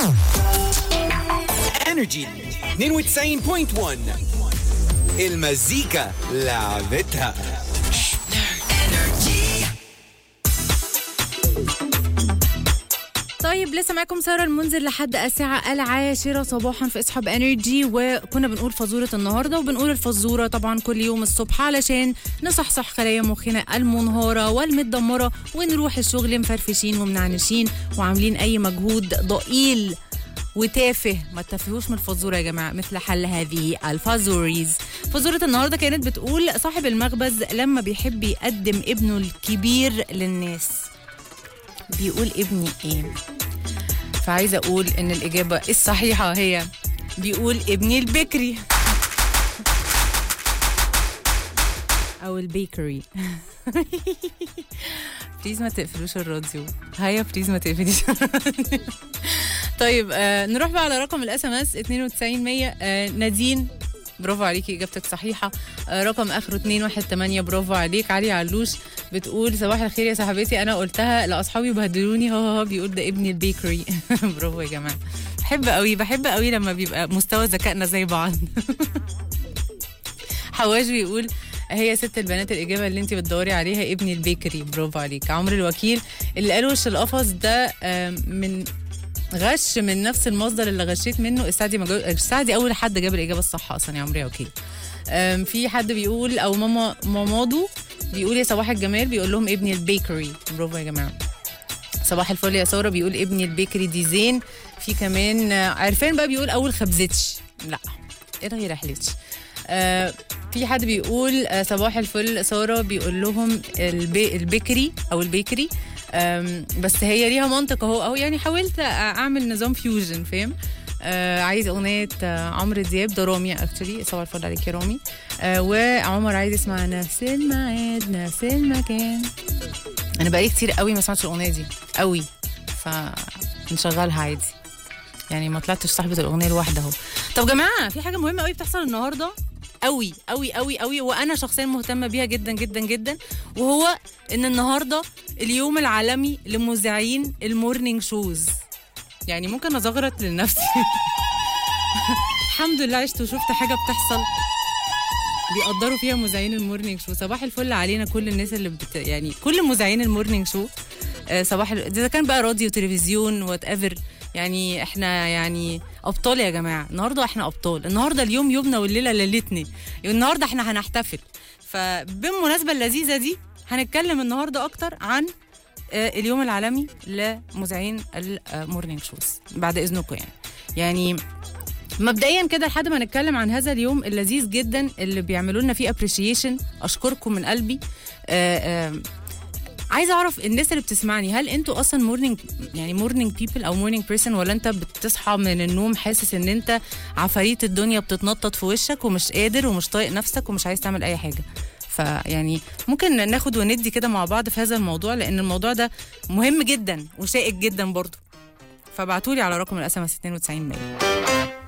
انرجي 92.1 المزيكا لعبتها طيب لسه معاكم ساره المنذر لحد الساعه العاشره صباحا في اصحاب انرجي وكنا بنقول فزوره النهارده وبنقول الفزوره طبعا كل يوم الصبح علشان نصحصح خلايا مخنا المنهاره والمتدمره ونروح الشغل مفرفشين ومنعنشين وعاملين اي مجهود ضئيل وتافه ما تتفهوش من الفزوره يا جماعه مثل حل هذه الفازوريز فزوره النهارده كانت بتقول صاحب المخبز لما بيحب يقدم ابنه الكبير للناس بيقول ابني ايه فعايزه اقول ان الاجابه الصحيحه هي بيقول ابني البكري او البيكري بليز ما تقفلوش الراديو هيا بليز ما تقفليش الراديو. طيب آه نروح بقى على رقم الاس ام اس 92100 آه نادين برافو عليكي اجابتك صحيحه آه رقم اخره 218 برافو عليك علي علوش بتقول صباح الخير يا صاحبتي انا قلتها لاصحابي بهدلوني هو هو بيقول ده ابني البيكري برافو يا جماعه بحب قوي بحب قوي لما بيبقى مستوى ذكائنا زي بعض حواش بيقول هي ست البنات الاجابه اللي انت بتدوري عليها ابني البيكري برافو عليك عمرو الوكيل اللي قال وش القفص ده آم، من غش من نفس المصدر اللي غشيت منه السعدي مجو... السعدي اول حد جاب الاجابه الصح اصلا يا عمرو يا وكيل آم، في حد بيقول او ماما مامادو بيقول يا صباح الجمال بيقول لهم ابني البيكري برافو يا جماعه صباح الفل يا ساره بيقول ابني البيكري دي زين في كمان آه، عرفان بقى بيقول اول خبزتش لا الغي رحلتش آه في حد بيقول آه صباح الفل ساره بيقول لهم البي البيكري او البيكري آم، بس هي ليها منطق اهو او يعني حاولت اعمل نظام فيوجن فاهم آه عايز اغنيه آه عمرو دياب ده رامي اكشلي صباح الفل عليك يا رامي آه وعمر عايز يسمع نفس الميعاد نفس المكان انا بقالي كتير قوي ما سمعتش الاغنيه دي قوي فنشغلها عادي يعني ما طلعتش صاحبه الاغنيه الواحده اهو طب جماعه في حاجه مهمه قوي بتحصل النهارده قوي قوي قوي قوي وانا شخصيا مهتمه بيها جدا جدا جدا وهو ان النهارده اليوم العالمي لمذيعين المورنينج شوز يعني ممكن ازغرط لنفسي الحمد لله عشت وشفت حاجه بتحصل بيقدروا فيها مذيعين المورنينج شو صباح الفل علينا كل الناس اللي بت... يعني كل مذيعين المورنينج شو آه، صباح ال... اذا كان بقى راديو تلفزيون وات ايفر يعني احنا يعني ابطال يا جماعه النهارده احنا ابطال النهارده اليوم يومنا والليله ليلتنا النهارده احنا هنحتفل فبالمناسبه اللذيذه دي هنتكلم النهارده اكتر عن آه، اليوم العالمي لمذيعين المورنينج شوز بعد اذنكم يعني يعني مبدئيا كده لحد ما نتكلم عن هذا اليوم اللذيذ جدا اللي بيعملوا لنا فيه ابريشيشن اشكركم من قلبي آه آه عايزه اعرف الناس اللي بتسمعني هل انتوا اصلا مورنينج يعني مورنينج بيبل او مورنينج بيرسون ولا انت بتصحى من النوم حاسس ان انت عفاريت الدنيا بتتنطط في وشك ومش قادر ومش طايق نفسك ومش عايز تعمل اي حاجه فيعني ممكن ناخد وندي كده مع بعض في هذا الموضوع لان الموضوع ده مهم جدا وشائك جدا برضه فابعتولي على رقم الاس ام اس 92 100